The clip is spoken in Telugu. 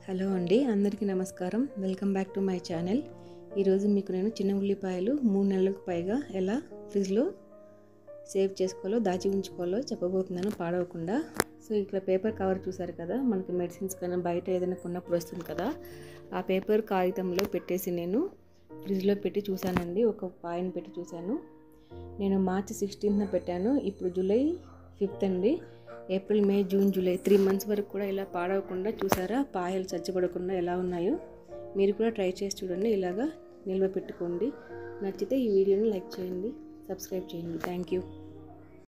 హలో అండి అందరికీ నమస్కారం welcome back to my channel ఈరోజు మీకు నేను చిన్న ఉల్లిపాయలు మూడు నెలలకు పైగా ఎలా ఫ్రిడ్జ్లో సేవ్ చేసుకోవాలో దాచి ఉంచుకోవాలో చెప్పబోతున్నాను పాడవకుండా సో ఇక్కడ పేపర్ కవర్ చూసారు కదా మనకి మెడిసిన్స్ కన్నా బయట ఏదైనా కొన్నప్పుడు వస్తుంది కదా ఆ పేపర్ కాగితంలో పెట్టేసి నేను ఫ్రిడ్జ్లో పెట్టి చూశానండి ఒక పాయిని పెట్టి చూశాను నేను మార్చి సిక్స్టీన్త్న పెట్టాను ఇప్పుడు జూలై ఫిఫ్త్ అండి April May June July three months వరకు కూడా ఇలా పాడవకుండా చూసారా పాయలు చచ్చబడకుండా ఎలా ఉన్నాయో మీరు కూడా ట్రై చేసి చూడండి ఇలాగా నిల్వ పెట్టుకోండి నచ్చితే ఈ వీడియోని లైక్ చేయండి సబ్స్క్రైబ్ చేయండి థ్యాంక్ యూ